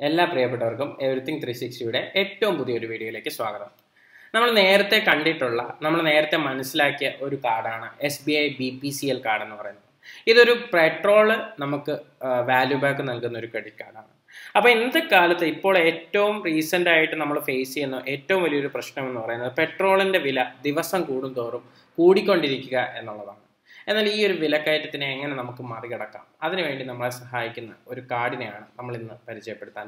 എല്ലാ പ്രിയപ്പെട്ടവർക്കും everything three സിക്സ്റ്റിയുടെ ഏറ്റവും പുതിയൊരു വീഡിയോയിലേക്ക് സ്വാഗതം നമ്മൾ നേരത്തെ കണ്ടിട്ടുള്ള നമ്മൾ നേരത്തെ മനസ്സിലാക്കിയ ഒരു കാർഡാണ് S B I B P C L card എന്ന് പറയുന്നത് ഇതൊരു പെട്രോള് നമുക്ക് വാല്യൂ ബാക്ക് നൽകുന്ന ഒരു ക്രെഡിറ്റ് കാർഡാണ് അപ്പോൾ ഇന്നത്തെ കാലത്ത് ഇപ്പോൾ ഏറ്റവും റീസെൻ്റ് ആയിട്ട് നമ്മൾ ഫേസ് ചെയ്യുന്ന ഏറ്റവും വലിയൊരു പ്രശ്നം എന്ന് പറയുന്നത് പെട്രോളിൻ്റെ വില ദിവസം കൂടുന്തോറും കൂടിക്കൊണ്ടിരിക്കുക എന്നുള്ളതാണ് എന്നാൽ ഈ ഒരു വിലക്കയറ്റത്തിനെ എങ്ങനെ നമുക്ക് മറികടക്കാം അതിനുവേണ്ടി നമ്മളെ സഹായിക്കുന്ന ഒരു കാർഡിനെയാണ് നമ്മൾ ഇന്ന് പരിചയപ്പെടുത്താൻ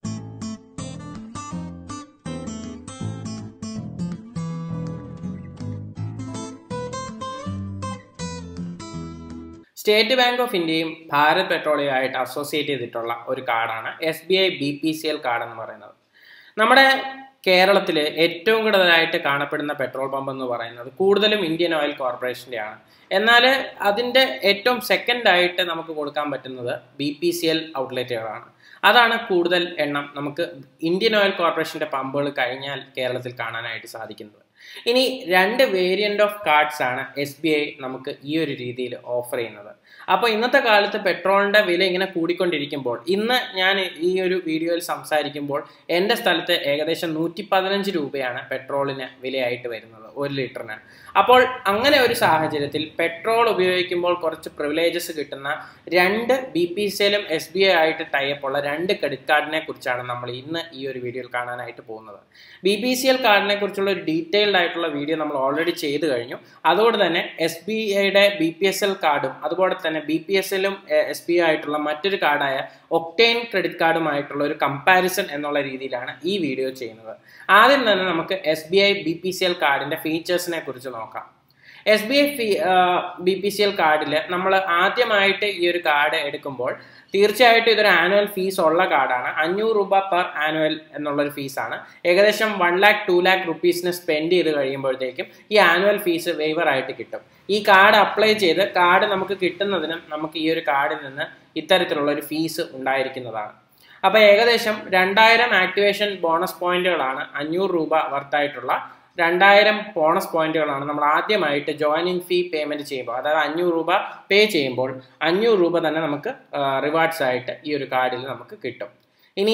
സ്റ്റേറ്റ് ബാങ്ക് ഓഫ് ഇന്ത്യയും ഭാരത് പെട്രോളിയം ആയിട്ട് അസോസിയേറ്റ് ചെയ്തിട്ടുള്ള ഒരു കാർഡാണ് S B I B P C L card എന്ന് പറയുന്നത് നമ്മുടെ കേരളത്തിൽ ഏറ്റവും കൂടുതലായിട്ട് കാണപ്പെടുന്ന പെട്രോൾ പമ്പ് എന്ന് പറയുന്നത് കൂടുതലും ഇന്ത്യൻ ഓയിൽ കോർപ്പറേഷൻ്റെയാണ് എന്നാൽ അതിൻ്റെ ഏറ്റവും സെക്കൻഡ് ആയിട്ട് നമുക്ക് കൊടുക്കാൻ പറ്റുന്നത് ബി പി സി എൽ ഔട്ട്ലെറ്റുകളാണ് അതാണ് കൂടുതൽ എണ്ണം നമുക്ക് ഇന്ത്യൻ ഓയിൽ കോർപ്പറേഷൻ്റെ പമ്പുകൾ കഴിഞ്ഞാൽ കേരളത്തിൽ കാണാനായിട്ട് സാധിക്കുന്നത് ഇനി രണ്ട് വേരിയൻ്റ് ഓഫ് കാർഡ്സ് ആണ് എസ് ബി ഐ നമുക്ക് ഈ ഒരു രീതിയിൽ ഓഫർ ചെയ്യുന്നത് അപ്പോൾ ഇന്നത്തെ കാലത്ത് പെട്രോളിൻ്റെ വില ഇങ്ങനെ കൂടിക്കൊണ്ടിരിക്കുമ്പോൾ ഇന്ന് ഞാൻ ഈ ഒരു വീഡിയോയിൽ സംസാരിക്കുമ്പോൾ എൻ്റെ സ്ഥലത്ത് ഏകദേശം നൂറ്റി പതിനഞ്ച് രൂപയാണ് പെട്രോളിന് വിലയായിട്ട് വരുന്നത് ഒരു ലിറ്ററിന് അപ്പോൾ അങ്ങനെ ഒരു സാഹചര്യത്തിൽ പെട്രോൾ ഉപയോഗിക്കുമ്പോൾ കുറച്ച് പ്രിവിലേജസ് കിട്ടുന്ന രണ്ട് ബി പി സിയിലും എസ് ബി ഐ ആയിട്ട് ടൈപ്പ് ഉള്ള രണ്ട് ക്രെഡിറ്റ് കാർഡിനെ കുറിച്ചാണ് നമ്മൾ ഇന്ന് ഈ ഒരു വീഡിയോയിൽ കാണാനായിട്ട് പോകുന്നത് ബി പി സി എൽ കാർഡിനെ കുറിച്ചുള്ള ഒരു ഡീറ്റെയിൽഡ് ആയിട്ടുള്ള വീഡിയോ നമ്മൾ ഓൾറെഡി ചെയ്തു കഴിഞ്ഞു അതുകൊണ്ട് തന്നെ എസ് ബി ഐയുടെ ബി പി എസ് എൽ കാർഡും അതുപോലെ തന്നെ ബി പി എസ് എല്ലും എസ് ബി ഐ ആയിട്ടുള്ള മറ്റൊരു കാർഡായ ഒക്ടെയിൻ ക്രെഡിറ്റ് കാർഡുമായിട്ടുള്ള ഒരു കമ്പാരിസൺ എന്നുള്ള രീതിയിലാണ് ഈ വീഡിയോ ചെയ്യുന്നത് ആദ്യം തന്നെ നമുക്ക് S B I B P C L കാർഡിൻ്റെ ഫീച്ചേഴ്സിനെ കുറിച്ച് നോക്കാം S B I fee B P C L കാർഡിൽ നമ്മൾ ആദ്യമായിട്ട് ഈ ഒരു കാർഡ് എടുക്കുമ്പോൾ തീർച്ചയായിട്ടും ഇതൊരു ആനുവൽ ഫീസ് ഉള്ള കാർഡാണ് അഞ്ഞൂറ് രൂപ പെർ ആനുവൽ എന്നുള്ളൊരു ഫീസാണ് ഏകദേശം വൺ ലാക്ക് ടു ലാക്ക് റുപ്പീസിന് സ്പെൻഡ് ചെയ്ത് കഴിയുമ്പോഴത്തേക്കും ഈ ആനുവൽ ഫീസ് വേവർ ആയിട്ട് കിട്ടും ഈ കാർഡ് അപ്ലൈ ചെയ്ത് കാർഡ് നമുക്ക് കിട്ടുന്നതിനും നമുക്ക് ഈ ഒരു കാർഡിൽ നിന്ന് ഇത്തരത്തിലുള്ള ഒരു ഫീസ് ഉണ്ടായിരിക്കുന്നതാണ് അപ്പോൾ ഏകദേശം രണ്ടായിരം ആക്ടിവേഷൻ ബോണസ് പോയിന്റുകളാണ് അഞ്ഞൂറ് രൂപ വർത്തായിട്ടുള്ള രണ്ടായിരം ബോണസ് പോയിന്റുകളാണ് നമ്മൾ ആദ്യമായിട്ട് ജോയിനിങ് ഫീ പേയ്മെന്റ് ചെയ്യുമ്പോൾ അതായത് അഞ്ഞൂറ് രൂപ പേ ചെയ്യുമ്പോൾ അഞ്ഞൂറ് രൂപ തന്നെ നമുക്ക് റിവാർഡ്സ് ആയിട്ട് ഈ ഒരു കാർഡിൽ നമുക്ക് കിട്ടും ഇനി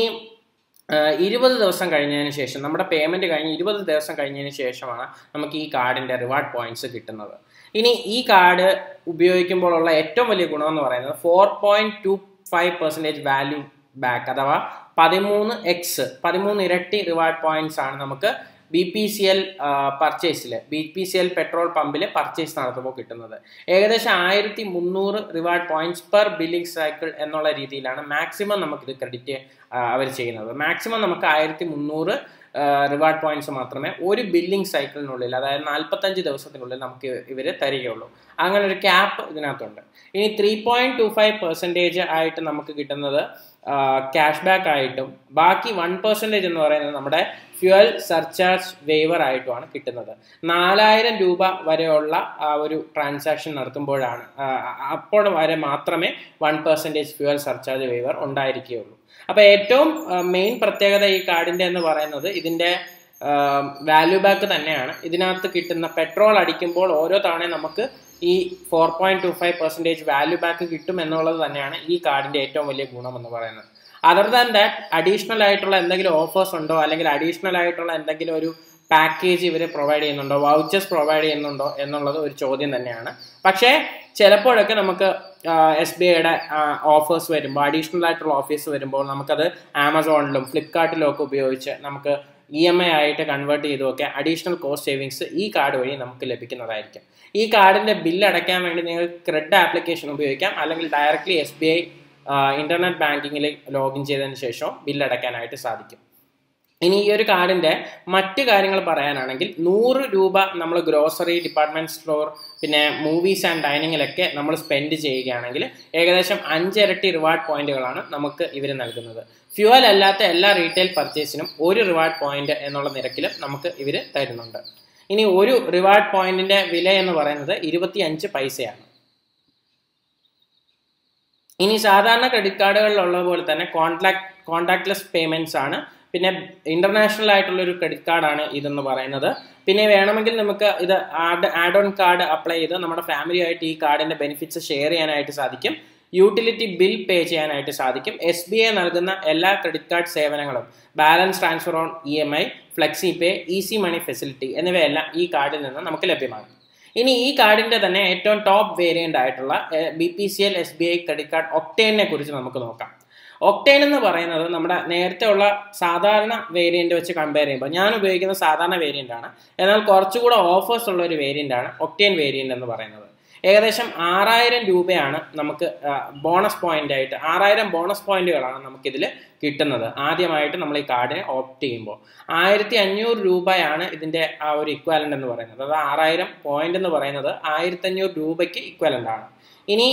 ഇരുപത് ദിവസം കഴിഞ്ഞതിന് ശേഷം നമ്മുടെ പേയ്മെൻറ്റ് കഴിഞ്ഞ് ഇരുപത് ദിവസം കഴിഞ്ഞതിന് ശേഷമാണ് നമുക്ക് ഈ കാർഡിൻ്റെ റിവാർഡ് പോയിന്റ്സ് കിട്ടുന്നത് ഇനി ഈ കാർഡ് ഉപയോഗിക്കുമ്പോഴുള്ള ഏറ്റവും വലിയ ഗുണമെന്ന് പറയുന്നത് four point two five percentage value back അഥവാ പതിമൂന്ന് എക്സ് പതിമൂന്ന് ഇരട്ടി റിവാർഡ് പോയിന്റ്സ് ആണ് നമുക്ക് ബി പി സി എൽ പർച്ചേസിൽ B P C L petrol പമ്പിൽ പർച്ചേസ് നടത്തുമ്പോൾ കിട്ടുന്നത് ഏകദേശം ആയിരത്തി മുന്നൂറ് reward points per billing cycle എന്നുള്ള രീതിയിലാണ് മാക്സിമം നമുക്കിത് ക്രെഡിറ്റ് അവർ ചെയ്യുന്നത് മാക്സിമം നമുക്ക് ആയിരത്തി മുന്നൂറ് റിവാർഡ് പോയിന്റ്സ് മാത്രമേ ഒരു ബില്ലിംഗ് സൈക്കിളിനുള്ളിൽ അതായത് നാൽപ്പത്തഞ്ച് ദിവസത്തിനുള്ളിൽ നമുക്ക് ഇവർ തരികയുള്ളൂ അങ്ങനെ ഒരു ക്യാപ്പ് ഇതിനകത്തുണ്ട് ഇനി three point two five percentage ആയിട്ട് നമുക്ക് കിട്ടുന്നത് ക്യാഷ് ബാക്ക് ആയിട്ടും ബാക്കി വൺ പെർസെൻറ്റേജ് എന്ന് പറയുന്നത് നമ്മുടെ ഫ്യുവൽ സർചാർജ് വേവർ ആയിട്ടുമാണ് കിട്ടുന്നത് നാലായിരം രൂപ വരെയുള്ള ആ ഒരു ട്രാൻസാക്ഷൻ നടത്തുമ്പോഴാണ് അപ്പോൾ വരെ മാത്രമേ one percentage fuel surcharge waiver ഉണ്ടായിരിക്കുകയുള്ളൂ അപ്പോൾ ഏറ്റവും മെയിൻ പ്രത്യേകത ഈ കാർഡിൻ്റെ എന്ന് പറയുന്നത് ഇതിൻ്റെ വാല്യൂ ബാക്ക് തന്നെയാണ് ഇതിനകത്ത് കിട്ടുന്ന പെട്രോൾ അടിക്കുമ്പോൾ ഓരോ തവണയും നമുക്ക് ഈ four point two five percentage value back കിട്ടും എന്നുള്ളത് തന്നെയാണ് ഈ കാർഡിൻ്റെ ഏറ്റവും വലിയ ഗുണം എന്ന് പറയുന്നത് അതർ ദാൻ ദാറ്റ് അഡീഷണൽ ആയിട്ടുള്ള എന്തെങ്കിലും ഓഫേഴ്സ് ഉണ്ടോ അല്ലെങ്കിൽ അഡീഷണൽ ആയിട്ടുള്ള എന്തെങ്കിലും ഒരു പാക്കേജ് ഇവർ പ്രൊവൈഡ് ചെയ്യുന്നുണ്ടോ വൗച്ചേഴ്സ് പ്രൊവൈഡ് ചെയ്യുന്നുണ്ടോ എന്നുള്ളത് ഒരു ചോദ്യം തന്നെയാണ് പക്ഷേ ചിലപ്പോഴൊക്കെ നമുക്ക് എസ് ബി ഐയുടെ ഓഫേഴ്സ് വരുമ്പോൾ അഡീഷണൽ ആയിട്ടുള്ള ഓഫേഴ്സ് വരുമ്പോൾ നമുക്കത് ആമസോണിലും ഫ്ലിപ്കാർട്ടിലും ഒക്കെ ഉപയോഗിച്ച് നമുക്ക് ഇ എം ഐ ആയിട്ട് കൺവേർട്ട് ചെയ്തുമൊക്കെ അഡീഷണൽ കോസ്റ്റ് സേവിങ്സ് ഈ കാർഡ് വഴി നമുക്ക് ലഭിക്കുന്നതായിരിക്കും ഈ കാർഡിൻ്റെ ബില്ല് അടയ്ക്കാൻ വേണ്ടി നിങ്ങൾക്ക് ക്രെഡ് ആപ്ലിക്കേഷൻ ഉപയോഗിക്കാം അല്ലെങ്കിൽ directly S B I internet ബാങ്കിങ്ങിൽ ലോഗിൻ ചെയ്തതിന് ശേഷം ബില്ല് അടയ്ക്കാനായിട്ട് സാധിക്കും ഇനി ഈ ഒരു കാർഡിൻ്റെ മറ്റ് കാര്യങ്ങൾ പറയാനാണെങ്കിൽ നൂറ് രൂപ നമ്മൾ ഗ്രോസറി ഡിപ്പാർട്ട്മെൻറ്റ് സ്റ്റോർ പിന്നെ മൂവീസ് ആൻഡ് ഡൈനിങ്ങിലൊക്കെ നമ്മൾ സ്പെൻഡ് ചെയ്യുകയാണെങ്കിൽ ഏകദേശം അഞ്ചിരട്ടി റിവാർഡ് പോയിന്റുകളാണ് നമുക്ക് ഇവർ നൽകുന്നത് ഫ്യൂവൽ അല്ലാത്ത എല്ലാ റീറ്റെയിൽ പർച്ചേസിനും ഒരു റിവാർഡ് പോയിന്റ് എന്നുള്ള നിരക്കിലും നമുക്ക് ഇവർ തരുന്നുണ്ട് ഇനി ഒരു റിവാർഡ് പോയിന്റിന്റെ വില എന്ന് പറയുന്നത് ഇരുപത്തി അഞ്ച് പൈസയാണ് ഇനി സാധാരണ ക്രെഡിറ്റ് കാർഡുകളിലുള്ള പോലെ തന്നെ കോൺടാക്ട് കോൺടാക്ട്ലെസ് പേയ്മെന്റ്സ് ആണ് പിന്നെ ഇന്റർനാഷണൽ ആയിട്ടുള്ള ഒരു ക്രെഡിറ്റ് കാർഡാണ് ഇതെന്ന് പറയുന്നത് പിന്നെ വേണമെങ്കിൽ നമുക്ക് ഇത് add add on card apply ചെയ്ത് നമ്മുടെ ഫാമിലിയായിട്ട് ഈ കാർഡിന്റെ ബെനിഫിറ്റ്സ് ഷെയർ ചെയ്യാനായിട്ട് സാധിക്കും യൂട്ടിലിറ്റി ബിൽ പേ ചെയ്യാനായിട്ട് സാധിക്കും എസ് ബി ഐ നൽകുന്ന എല്ലാ ക്രെഡിറ്റ് കാർഡ് സേവനങ്ങളും balance transfer on E M I flexi pay easy money facility എന്നിവയെല്ലാം ഈ കാർഡിൽ നിന്ന് നമുക്ക് ലഭ്യമാണ് ഇനി ഈ കാർഡിന്റെ തന്നെ ഏറ്റവും ടോപ്പ് വേരിയന്റ് ആയിട്ടുള്ള B P C L S B I credit card ഒക്ടേണിനെ കുറിച്ച് നമുക്ക് നോക്കാം ഒക്ടേൺ എന്ന് പറയുന്നത് നമ്മുടെ നേരത്തെ ഉള്ള സാധാരണ വേരിയന്റ് വെച്ച് കമ്പയർ ചെയ്യുമ്പോൾ ഞാൻ ഉപയോഗിക്കുന്ന സാധാരണ വേരിയന്റ് ആണ് എന്നാൽ കുറച്ചുകൂടെ ഓഫേഴ്സ് ഉള്ള ഒരു വേരിയന്റ് ആണ് ഒക്ടേൻ വേരിയന്റ് എന്ന് പറയുന്നത് ഏകദേശം ആറായിരം രൂപയാണ് നമുക്ക് ബോണസ് പോയിന്റ് ആയിട്ട് ആറായിരം ബോണസ് പോയിന്റുകളാണ് നമുക്കിതിൽ കിട്ടുന്നത് ആദ്യമായിട്ട് നമ്മൾ ഈ കാർഡിനെ ഓപ്റ്റ് ചെയ്യുമ്പോൾ ആയിരത്തി അഞ്ഞൂറ് രൂപയാണ് ഇതിന്റെ ആ ഒരു ഇക്വാലന്റ് എന്ന് പറയുന്നത് അത് ആറായിരം പോയിന്റ് എന്ന് പറയുന്നത് ആയിരത്തി അഞ്ഞൂറ് രൂപയ്ക്ക് ഇക്വാലന്റ് ആണ് ഇനി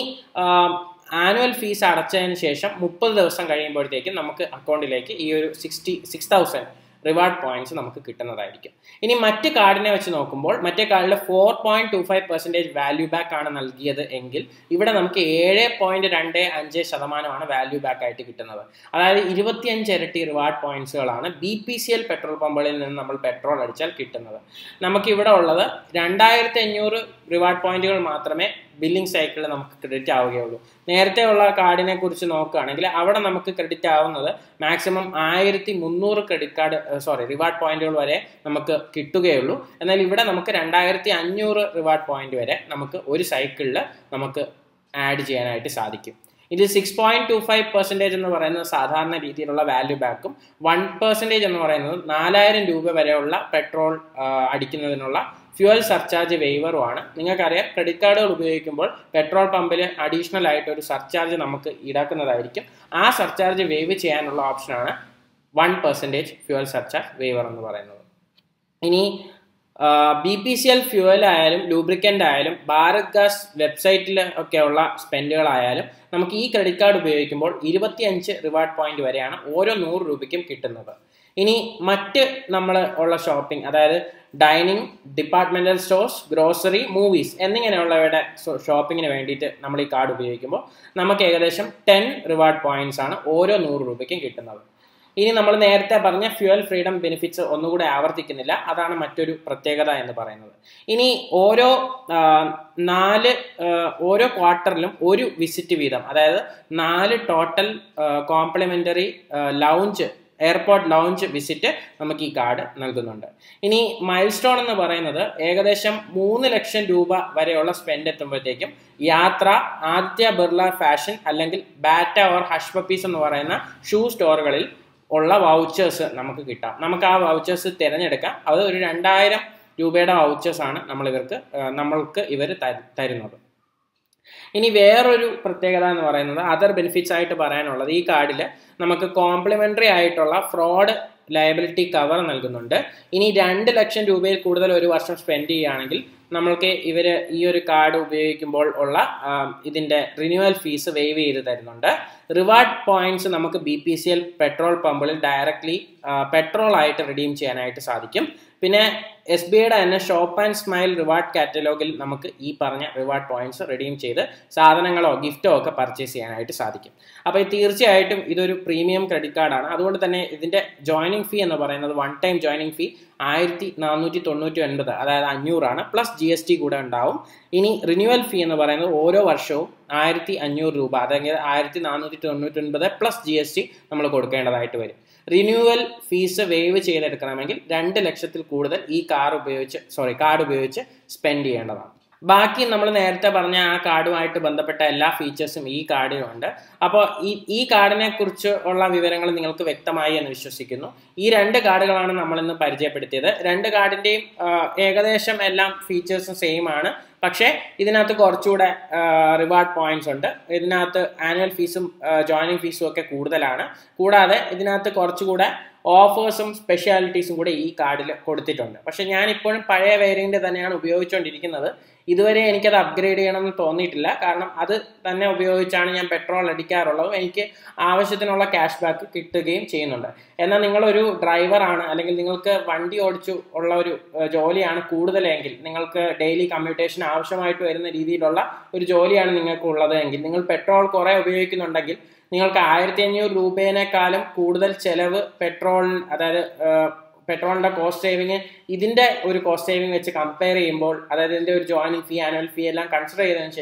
ആനുവൽ ഫീസ് അടച്ചതിന് ശേഷം മുപ്പത് ദിവസം കഴിയുമ്പോഴത്തേക്കും നമുക്ക് അക്കൗണ്ടിലേക്ക് ഈ ഒരു sixty six thousand reward points നമുക്ക് കിട്ടുന്നതായിരിക്കും ഇനി മറ്റ് കാർഡിനെ വെച്ച് നോക്കുമ്പോൾ മറ്റേ കാർഡിൽ four point two five percentage value back ആണ് നൽകിയത് എങ്കിൽ ഇവിടെ നമുക്ക് ഏഴ് പോയിന്റ് രണ്ട് അഞ്ച് ശതമാനമാണ് വാല്യൂ ബാക്ക് ആയിട്ട് കിട്ടുന്നത് അതായത് ഇരുപത്തിയഞ്ച് ഇരട്ടി റിവാർഡ് പോയിന്റ്സുകളാണ് B P C L petrol പമ്പുകളിൽ നിന്ന് നമ്മൾ പെട്രോൾ അടിച്ചാൽ കിട്ടുന്നത് നമുക്കിവിടെ ഉള്ളത് രണ്ടായിരത്തി അഞ്ഞൂറ് റിവാർഡ് പോയിന്റുകൾ മാത്രമേ ബില്ലിംഗ് സൈക്കിളിൽ നമുക്ക് ക്രെഡിറ്റ് ആവുകയുള്ളൂ നേരത്തെ ഉള്ള കാർഡിനെ കുറിച്ച് നോക്കുകയാണെങ്കിൽ അവിടെ നമുക്ക് ക്രെഡിറ്റ് ആവുന്നത് മാക്സിമം ആയിരത്തി മുന്നൂറ് ക്രെഡിറ്റ് കാർഡ് സോറി റിവാർഡ് പോയിന്റുകൾ വരെ നമുക്ക് കിട്ടുകയുള്ളൂ എന്നാൽ ഇവിടെ നമുക്ക് രണ്ടായിരത്തി അഞ്ഞൂറ് റിവാർഡ് പോയിന്റ് വരെ നമുക്ക് ഒരു സൈക്കിളിൽ നമുക്ക് ആഡ് ചെയ്യാനായിട്ട് സാധിക്കും ഇത് six point two five percentage എന്ന് പറയുന്നത് സാധാരണ രീതിയിലുള്ള വാല്യൂ ബാക്കും വൺ പെർസെൻറ്റേജ് എന്ന് പറയുന്നത് നാലായിരം രൂപ വരെയുള്ള പെട്രോൾ അടിക്കുന്നതിനുള്ള ഫ്യൂവൽ സർചാർജ് വെയ്വറുമാണ് നിങ്ങൾക്കറിയാം ക്രെഡിറ്റ് കാർഡുകൾ ഉപയോഗിക്കുമ്പോൾ പെട്രോൾ പമ്പിൽ അഡീഷണൽ ആയിട്ട് ഒരു സർചാർജ് നമുക്ക് ഈടാക്കുന്നതായിരിക്കും ആ സർചാർജ് വേവ് ചെയ്യാനുള്ള ഓപ്ഷനാണ് one percentage fuel surcharge waiver എന്ന് പറയുന്നത് ഇനി B P C L fuel ആയാലും ലൂബ്രിക്കൻ്റ് ആയാലും ഭാരത് ഗ്യാസ് വെബ്സൈറ്റിൽ ഒക്കെ ഉള്ള സ്പെൻഡുകളായാലും നമുക്ക് ഈ ക്രെഡിറ്റ് കാർഡ് ഉപയോഗിക്കുമ്പോൾ ഇരുപത്തിയഞ്ച് റിവാർഡ് പോയിന്റ് വരെയാണ് ഓരോ നൂറ് രൂപയ്ക്കും കിട്ടുന്നത് ഇനി മറ്റ് നമ്മൾ ഉള്ള ഷോപ്പിംഗ് അതായത് dining departmental stores grocery movies എന്നിങ്ങനെയുള്ളവയുടെ ഷോപ്പിങ്ങിന് വേണ്ടിയിട്ട് നമ്മൾ ഈ കാർഡ് ഉപയോഗിക്കുമ്പോൾ നമുക്ക് ഏകദേശം ടെൻ റിവാർഡ് പോയിന്റ്സ് ആണ് ഓരോ നൂറ് രൂപയ്ക്കും കിട്ടുന്നത് ഇനി നമ്മൾ നേരത്തെ പറഞ്ഞ ഫ്യൂവൽ ഫ്രീഡം ബെനിഫിറ്റ്സ് ഒന്നുകൂടെ ആവർത്തിക്കുന്നില്ല അതാണ് മറ്റൊരു പ്രത്യേകത എന്ന് പറയുന്നത് ഇനി ഓരോ നാല് ഓരോ ക്വാർട്ടറിലും ഒരു വിസിറ്റ് വീതം അതായത് നാല് total complimentary lounge airport lounge visit നമുക്ക് ഈ കാർഡ് നൽകുന്നുണ്ട് ഇനി മൈൽ സ്റ്റോൺ എന്ന് പറയുന്നത് ഏകദേശം മൂന്ന് ലക്ഷം രൂപ വരെയുള്ള സ്പെൻഡ് എത്തുമ്പോഴത്തേക്കും യാത്ര ആദിത്യ ബിർള ഫാഷൻ അല്ലെങ്കിൽ ബാറ്റ ഓർ ഹഷ് പപ്പീസ് എന്ന് പറയുന്ന ഷൂ സ്റ്റോറുകളിൽ ഉള്ള വൗച്ചേഴ്സ് നമുക്ക് കിട്ടാം നമുക്ക് ആ വൗച്ചേഴ്സ് തിരഞ്ഞെടുക്കാം അത് ഒരു രണ്ടായിരം രൂപയുടെ വൗച്ചേഴ്സ് ആണ് നമ്മൾ ഇവർക്ക് നമ്മൾക്ക് ഇവർ തരുന്നത് ഇനി വേറൊരു പ്രത്യേകത എന്ന് പറയുന്നത് അതർ ബെനിഫിറ്റ്സ് ആയിട്ട് പറയാനുള്ളത് ഈ കാർഡിൽ നമുക്ക് കോംപ്ലിമെന്ററി ആയിട്ടുള്ള ഫ്രോഡ് ലയബിലിറ്റി കവർ നൽകുന്നുണ്ട് ഇനി രണ്ട് ലക്ഷം രൂപയിൽ കൂടുതൽ ഒരു വർഷം സ്പെൻഡ് ചെയ്യുകയാണെങ്കിൽ നമ്മൾക്ക് ഇവർ ഈ ഒരു കാർഡ് ഉപയോഗിക്കുമ്പോൾ ഉള്ള ഇതിൻ്റെ റിന്യൂവൽ ഫീസ് വേവ് ചെയ്ത് തരുന്നുണ്ട് റിവാർഡ് പോയിന്റ്സ് നമുക്ക് B P C L petrol പമ്പുകളിൽ ഡയറക്റ്റ്ലി പെട്രോൾ ആയിട്ട് റിഡീം ചെയ്യാനായിട്ട് സാധിക്കും പിന്നെ എസ് ബി ഐയുടെ തന്നെ ഷോപ്പ് ആൻഡ് സ്മൈൽ റിവാർഡ് കാറ്റലോഗിൽ നമുക്ക് ഈ പറഞ്ഞ റിവാർഡ് പോയിന്റ്സ് റിഡീം ചെയ്ത് സാധനങ്ങളോ ഗിഫ്റ്റോ ഒക്കെ പർച്ചേസ് ചെയ്യാനായിട്ട് സാധിക്കും അപ്പോൾ തീർച്ചയായിട്ടും ഇതൊരു പ്രീമിയം ക്രെഡിറ്റ് കാർഡാണ് അതുകൊണ്ട് തന്നെ ഇതിൻ്റെ ജോയിനിങ് ഫീ എന്ന് പറയുന്നത് വൺ ടൈം ജോയിനിങ് ഫീ ആയിരത്തി നാനൂറ്റി തൊണ്ണൂറ്റി ഒൻപത് അതായത് അഞ്ഞൂറാണ് പ്ലസ് ജി എസ് ടി കൂടെ ഉണ്ടാവും ഇനി റിന്യൂവൽ ഫീ എന്ന് പറയുന്നത് ഓരോ വർഷവും ആയിരത്തി അഞ്ഞൂറ് രൂപ അതായത് ആയിരത്തി നാനൂറ്റി തൊണ്ണൂറ്റി ഒൻപത് പ്ലസ് ജി എസ് ടി നമ്മൾ കൊടുക്കേണ്ടതായിട്ട് വരും റിന്യൂവൽ ഫീസ് വേവ് ചെയ്തെടുക്കണമെങ്കിൽ രണ്ട് ലക്ഷത്തിൽ കൂടുതൽ ഈ കാർ ഉപയോഗിച്ച് സോറി കാർഡ് ഉപയോഗിച്ച് സ്പെൻഡ് ചെയ്യേണ്ടതാണ് ബാക്കി നമ്മൾ നേരത്തെ പറഞ്ഞ ആ കാർഡുമായിട്ട് ബന്ധപ്പെട്ട എല്ലാ ഫീച്ചേഴ്സും ഈ കാർഡിലുണ്ട് അപ്പോൾ ഈ ഈ കാർഡിനെ കുറിച്ച് ഉള്ള വിവരങ്ങൾ നിങ്ങൾക്ക് വ്യക്തമായി എന്ന് വിശ്വസിക്കുന്നു ഈ രണ്ട് കാർഡുകളാണ് നമ്മൾ ഇന്ന് പരിചയപ്പെടുത്തിയത് രണ്ട് കാർഡിൻ്റെയും ഏകദേശം എല്ലാം ഫീച്ചേഴ്സും സെയിം ആണ് പക്ഷേ ഇതിനകത്ത് കുറച്ചുകൂടെ റിവാർഡ് പോയിന്റ്സ് ഉണ്ട് ഇതിനകത്ത് ആനുവൽ ഫീസും ജോയിനിങ് ഫീസും ഒക്കെ കൂടുതലാണ് കൂടാതെ ഇതിനകത്ത് കുറച്ചുകൂടെ ഓഫേഴ്സും സ്പെഷ്യാലിറ്റീസും കൂടെ ഈ കാർഡിൽ കൊടുത്തിട്ടുണ്ട് പക്ഷെ ഞാൻ ഇപ്പോഴും പഴയ വേരിയന്റ് തന്നെയാണ് ഉപയോഗിച്ചുകൊണ്ടിരിക്കുന്നത് ഇതുവരെ എനിക്കത് അപ്ഗ്രേഡ് ചെയ്യണമെന്ന് തോന്നിയിട്ടില്ല കാരണം അത് തന്നെ ഉപയോഗിച്ചാണ് ഞാൻ പെട്രോൾ അടിക്കാറുള്ളത് എനിക്ക് ആവശ്യത്തിനുള്ള ക്യാഷ് ബാക്ക് കിട്ടുകയും ചെയ്യുന്നുണ്ട് എന്നാൽ നിങ്ങളൊരു ഡ്രൈവറാണ് അല്ലെങ്കിൽ നിങ്ങൾക്ക് വണ്ടി ഓടിച്ചു ഉള്ള ഒരു ജോലിയാണ് കൂടുതലെങ്കിൽ നിങ്ങൾക്ക് ഡെയിലി കമ്മ്യൂട്ടേഷൻ ആവശ്യമായിട്ട് വരുന്ന രീതിയിലുള്ള ഒരു ജോലിയാണ് നിങ്ങൾക്ക് ഉള്ളത് എങ്കിൽ നിങ്ങൾ പെട്രോൾ കുറേ ഉപയോഗിക്കുന്നുണ്ടെങ്കിൽ നിങ്ങൾക്ക് ആയിരത്തി അഞ്ഞൂറ് രൂപേനേക്കാളും കൂടുതൽ ചെലവ് പെട്രോൾ അതായത് പെട്രോളിന്റെ കോസ്റ്റ് സേവിങ് ഇതിന്റെ ഒരു കോസ്റ്റ് സേവിങ് വെച്ച് കമ്പയർ ചെയ്യുമ്പോൾ അതായത് ഇതിന്റെ ഒരു ജോയിനിങ് ഫീ ആനുവൽ ഫീ എല്ലാം കൺസിഡർ ചെയ്തതിനു ശേഷം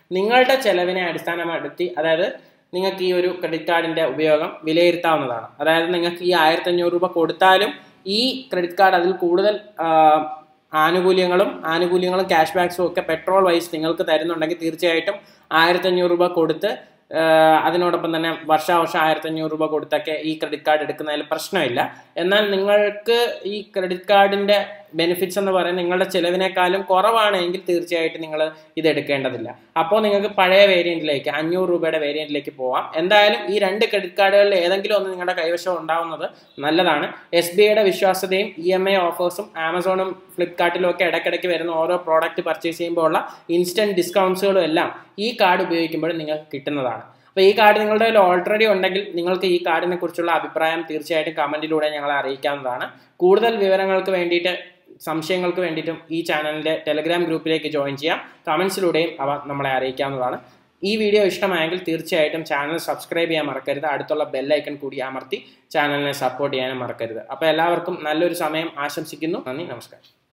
നിങ്ങളുടെ ചെലവിനെ അടിസ്ഥാനപ്പെടുത്തി അതായത് നിങ്ങൾക്ക് ഈ ഒരു ക്രെഡിറ്റ് കാർഡിന്റെ ഉപയോഗം വിലയിരുത്താവുന്നതാണ് അതായത് നിങ്ങൾക്ക് ഈ ആയിരത്തി അഞ്ഞൂറ് രൂപ കൊടുത്താലും ഈ ക്രെഡിറ്റ് കാർഡ് അതിൽ കൂടുതൽ ആ, ആനുകൂല്യങ്ങളും ആനുകൂല്യങ്ങളും ക്യാഷ് ബാക്സും ഒക്കെ പെട്രോൾ വൈസ് നിങ്ങൾക്ക് തരുന്നുണ്ടെങ്കിൽ തീർച്ചയായിട്ടും ആയിരത്തി അഞ്ഞൂറ് രൂപ കൊടുത്ത് ആ, അതിനോടൊപ്പം തന്നെ വർഷാവർഷം ആയിരത്തി അഞ്ഞൂറ് രൂപ കൊടുത്തൊക്കെ ഈ ക്രെഡിറ്റ് കാർഡ് എടുക്കുന്നതിൽ പ്രശ്നമില്ല എന്നാൽ നിങ്ങൾക്ക് ഈ ക്രെഡിറ്റ് കാർഡിന്റെ ബെനിഫിറ്റ്സ് എന്ന് പറയുന്നത് നിങ്ങളുടെ ചിലവിനേക്കാളും കുറവാണെങ്കിൽ തീർച്ചയായിട്ടും നിങ്ങൾ ഇത് എടുക്കേണ്ടതില്ല അപ്പോൾ നിങ്ങൾക്ക് പഴയ വേരിയന്റിലേക്ക് അഞ്ഞൂറ് രൂപയുടെ വേരിയന്റിലേക്ക് പോവാം എന്തായാലും ഈ രണ്ട് ക്രെഡിറ്റ് കാർഡുകളിൽ ഏതെങ്കിലും ഒന്ന് നിങ്ങളുടെ കൈവശം ഉണ്ടാവുന്നത് നല്ലതാണ് എസ് ബി ഐയുടെ വിശ്വാസ്യതയും ഇ എം ഐ ഓഫേഴ്സും ആമസോണും ഫ്ലിപ്കാർട്ടിലും ഒക്കെ ഇടയ്ക്കിടയ്ക്ക് വരുന്ന ഓരോ പ്രോഡക്റ്റ് പർച്ചേസ് ചെയ്യുമ്പോൾ ഉള്ള ഇൻസ്റ്റന്റ് ഡിസ്കൗണ്ട്സുകളും എല്ലാം ഈ കാർഡ് ഉപയോഗിക്കുമ്പോൾ നിങ്ങൾക്ക് കിട്ടുന്നതാണ് അപ്പോൾ ഈ കാർഡ് നിങ്ങളുടെ കയ്യിൽ ഓൾറെഡി ഉണ്ടെങ്കിൽ നിങ്ങൾക്ക് ഈ കാർഡിനെ കുറിച്ചുള്ള അഭിപ്രായം തീർച്ചയായിട്ടും കമന്റിലൂടെ ഞങ്ങളെ അറിയിക്കാവുന്നതാണ് കൂടുതൽ വിവരങ്ങൾക്ക് വേണ്ടിയിട്ട് സംശയങ്ങൾക്ക് വേണ്ടിയിട്ടും ഈ ചാനലിന്റെ ടെലഗ്രാം ഗ്രൂപ്പിലേക്ക് ജോയിൻ ചെയ്യാം കമന്റ്സിലൂടെയും അവ നമ്മളെ അറിയിക്കാവുന്നതാണ് ഈ വീഡിയോ ഇഷ്ടമായെങ്കിൽ തീർച്ചയായിട്ടും ചാനൽ സബ്സ്ക്രൈബ് ചെയ്യാൻ മറക്കരുത് അടുത്തുള്ള ബെല്ലൈക്കൺ കൂടി അമർത്തി ചാനലിനെ സപ്പോർട്ട് ചെയ്യാനും മറക്കരുത് അപ്പോൾ എല്ലാവർക്കും നല്ലൊരു സമയം ആശംസിക്കുന്നു നന്ദി നമസ്കാരം